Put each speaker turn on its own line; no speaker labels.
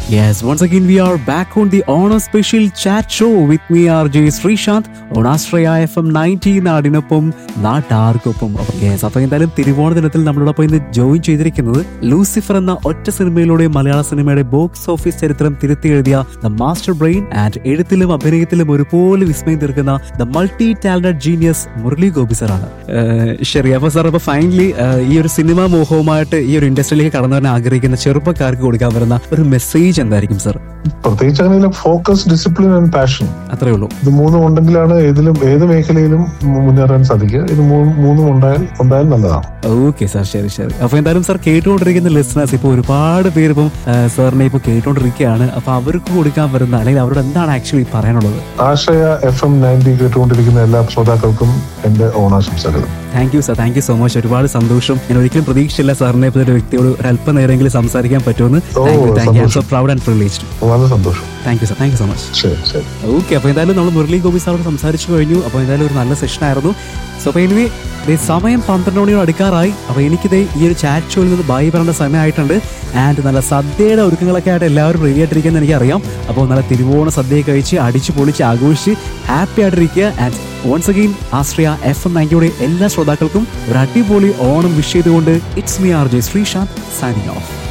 Yes, once again we are back on the Honor Special Chat Show with me RJ Srishant on Astraya FM 90 നാടിനൊപ്പം നാട്ടാർക്കൊപ്പം അപ്പൊ yes, അപ്പൊ എന്തായാലും തിരുവോണ ദിനത്തിൽ നമ്മളോടൊപ്പം ഇന്ന് ജോയിൻ ചെയ്തിരിക്കുന്നത് ലൂസിഫർ എന്ന ഒറ്റ സിനിമയിലൂടെ മലയാള സിനിമയുടെ ബോക്സ് ഓഫീസ് ചരിത്രം തിരുത്തി എഴുതിയ ദ മാസ്റ്റർ ബ്രെയിൻ ആൻഡ് എഴുത്തിലും അഭിനയത്തിലും ഒരുപോലെ വിസ്മയം തീർക്കുന്ന the multi talented genius Murali Gopi സാറാണ് ഏഹ് ശരി അപ്പൊ സാർ അപ്പൊ ഫൈനലി ഈ ഒരു സിനിമാ മോഹവുമായിട്ട് ഈ ഒരു ഇൻഡസ്ട്രിയിലേക്ക് കടന്നു വരാൻ ആഗ്രഹിക്കുന്ന ചെറുപ്പക്കാർക്ക് കൊടുക്കാൻ വരുന്ന ഒരു മെസ്സേജ് എന്തായിരിക്കും സാർ
പ്രത്യേകിച്ച് അങ്ങനെ ഫോക്കസ് ഡിസിപ്ലിൻ ആൻഡ് പാഷൻ
അത്രേ ഉള്ളൂ
ഇത് മൂന്നും ഉണ്ടെങ്കിലാണ് ഏതിലും ഏത് മേഖലയിലും മുന്നേറാൻ സാധിക്കുക ഇത് മൂ- മൂന്നും ഉണ്ടായാൽ ഉണ്ടായാൽ നല്ലതാണ്
ഓക്കെ സാർ ശരി ശരി അപ്പൊ എന്തായാലും സാർ കേട്ടുകൊണ്ടിരിക്കുന്ന ലിസണേഴ്സ് ഇപ്പൊ ഒരുപാട് പേര് ഇപ്പം സാറിനെ ഇപ്പൊ കേട്ടുകൊണ്ടിരിക്കുകയാണ് അപ്പൊ അവർക്ക് കൊടുക്കാൻ വരുന്ന അല്ലെങ്കിൽ അവരോട് എന്താണ് ആക്ച്വലി പറയാനുള്ളത്
ആശ്രയ എഫ് എം നയൻറ്റി കേട്ടുകൊണ്ടിരിക്കുന്ന എല്ലാ ശ്രോതാക്കൾക്കും എന്റെ ഓണാശംസകൾ
thank you sir thank you so much ഒരുപാട് സന്തോഷം ഞാൻ ഒരിക്കലും പ്രതീക്ഷിച്ചില്ല സാറിനെ ഇപ്പൊ ഒരു വ്യക്തിയോട് ഒരു അല്പം നേരമെങ്കിലും സംസാരിക്കാൻ പറ്റുമെന്ന്
ഓ,
thank you thank you so
സന്തോഷം.
പ്രൗഡ് ആൻഡ് പ്രിവിലേജ്ഡ്
വളരെ സന്തോഷം
thank you sir thank you so much
ശരി ശരി
ഓക്കെ അപ്പോൾ എന്തായാലും നമ്മൾ മുരളി ഗോപി സാറോട് സംസാരിച്ചു കഴിഞ്ഞു അപ്പോൾ എന്തായാലും ഒരു നല്ല സെഷൻ ആയിരുന്നു സോ അപ്പോൾ എനിവേ ദേ സമയം പന്ത്രണ്ട് മണിയോട് അടുക്കാറായി അപ്പോൾ എനിക്കിതേ ഈ ഒരു ചാറ്റ് ഷോയിൽ നിന്ന് ബൈ പറയേണ്ട സമയമായിട്ടുണ്ട് ആൻഡ് നല്ല സദ്യയുടെ ഒരുക്കങ്ങളൊക്കെ ആയിട്ട് എല്ലാവരും റെഡി ആയിട്ടിരിക്കുന്നത് എനിക്കറിയാം അപ്പോൾ നല്ല തിരുവോണ സദ്യ കഴിച്ച് അടിച്ച് പൊളിച്ച് ആഘോഷിച്ച് ഹാപ്പി ആയിട്ടിരിക്കുക and once again Ashraya F M നയൻറ്റിയുടെ എല്ലാ ശ്രോതാക്കൾക്കും ഒരു അടിപൊളി ഓണം വിഷ് ചെയ്തുകൊണ്ട് it's me R J Sreesanth signing of